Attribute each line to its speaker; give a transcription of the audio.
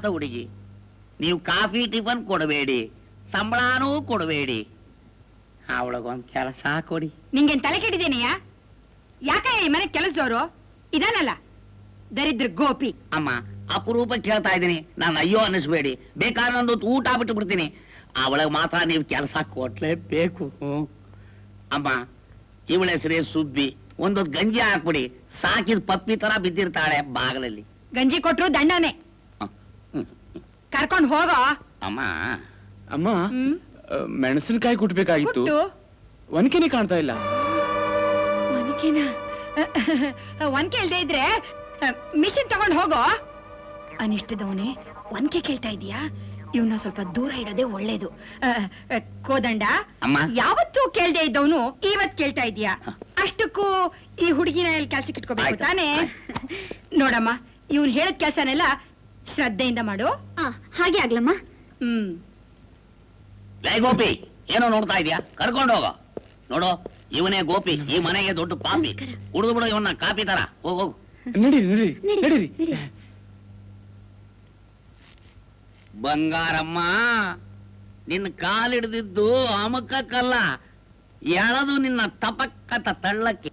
Speaker 1: ಮಾತ ಹುಡುಗಿ ನೀವು ಕಾಫಿ ಟಿಫನ್ ಕೊಡಬೇಡಿ ಸಂಬಳನೂ ಕೊಡಬೇಡಿ ಅವಳಗೊಂದು ಕೆಲಸ ಕೊಡಿ
Speaker 2: ನಿಂಗೇನ್ ತಲೆ ಕೆಟ್ಟಿದ್ದೀನಿಯಾ ಯಾಕ ಈ ಮನೆ ಕೆಲಸದವರು ಇದಾನಲ್ಲ ದರಿದ್ರ ಗೋಪಿ
Speaker 1: ಅಮ್ಮ ಅಪರೂಪ ಕೇಳ್ತಾ ಇದ್ದೀನಿ ನಾನು ಅಯ್ಯೋ ಅನ್ನಿಸ್ಬೇಡಿ ಬೇಕಾದ್ರೆ ಒಂದು ಹೊತ್ತು ಊಟ ಬಿಟ್ಟು ಬಿಡ್ತೀನಿ ಅವಳಿಗೆ ಮಾತ್ರ ನೀವು ಕೆಲಸ ಕೊಡ್ಲೇಬೇಕು ಹ್ಮ್. ಅಮ್ಮ ಇವಳ ಹೆಸರೇ ಸುಬ್ಬಿ ಒಂದೊಂದು ಗಂಜಿ ಹಾಕ್ಬಿಡಿ ಸಾಕಿದ ಪಪ್ಪಿ ತರ ಬಿದ್ದಿರ್ತಾಳೆ ಬಾಗಿಲಲ್ಲಿ
Speaker 2: ಗಂಜಿ ಕೊಟ್ರು ದಂಡನೆ
Speaker 1: ಹ್ಮ್.
Speaker 2: ಕರ್ಕೊಂಡ್ ಹೋಗೋ
Speaker 1: ಅಮ್ಮ
Speaker 3: ಅಮ್ಮ
Speaker 2: ಹ್ಮ್
Speaker 3: ಮೆಣಸಿನಕಾಯಿ ಕುಟ್ಬೇಕಾಗಿತ್ತು
Speaker 2: ಕುಟ್ಟು
Speaker 3: ಒನಕೆನೆ ಕಾಣ್ತಾ ಇಲ್ಲ
Speaker 2: ಒನಕೆನ ಒನ್ಕೆ ಇಲ್ದೇ ಇದ್ರೆ ಮಿಷಿನ್ ತಗೊಂಡ್ ಹೋಗೋ ಅನಿಷ್ಟದವನೇ ಒನ್ಕೆ ಕೇಳ್ತಾ ಇದೀಯಾ ಇವನ್ನ ಸ್ವಲ್ಪ ದೂರ ಇಡೋದೇ ಒಳ್ಳೇದು ಆ, ಆ, ಕೋದಂಡ
Speaker 1: ಅಮ್ಮ.
Speaker 2: ಯಾವತ್ತೂ ಕೇಳ್ದೆ ಇದ್ದವನು ಇವತ್ ಕೇಳ್ತಾ ಇದೀಯಾ ಅಷ್ಟಕ್ಕೂ ಈ ಹುಡುಗಿನ ಎಲ್ಲಿ ಕೆಲ್ಸಕ್ಕೆ ಇಟ್ಕೋಬೇಕು
Speaker 1: ಆಯ್ತು.
Speaker 2: ತಾನೇ ನೋಡಮ್ಮ ಇವ್ನು ಹೇಳದ್ ಕೆಲ್ಸನೆಲ್ಲ ಶ್ರದ್ಧೆಯಿಂದ ಮಾಡು
Speaker 4: ಹಾಗೆ ಆಗ್ಲಮ್ಮ
Speaker 2: ಹ್ಮ್
Speaker 1: ಲೇ ಗೋಪಿ ಏನೋ ನೋಡ್ತಾ ಇದೀಯಾ ಕರ್ಕೊಂಡು ಹೋಗೋ ನೋಡು ಇವನೇ ಗೋಪಿ ಈ ಮನೆಗೆ ದೊಡ್ಡ ಪಾಪಿ ಹುಡುಗ ಬಿಡು ಇವನ್ನ ಕಾಪಿ ತರ ಹೋಗ್ ಹೋಗು
Speaker 3: ನಡೀರಿ ನಡೀರಿ ನಡೀರಿ
Speaker 1: ಬಂಗಾರಮ್ಮ ನಿನ್ನ ಕಾಲಿಡ್ದಿದ್ದು ಅಮುಕಕ್ಕಲ್ಲ ಎಳದು ನಿನ್ನ ತಪಕ್ಕತ ತಳ್ಳಕ್ಕೆ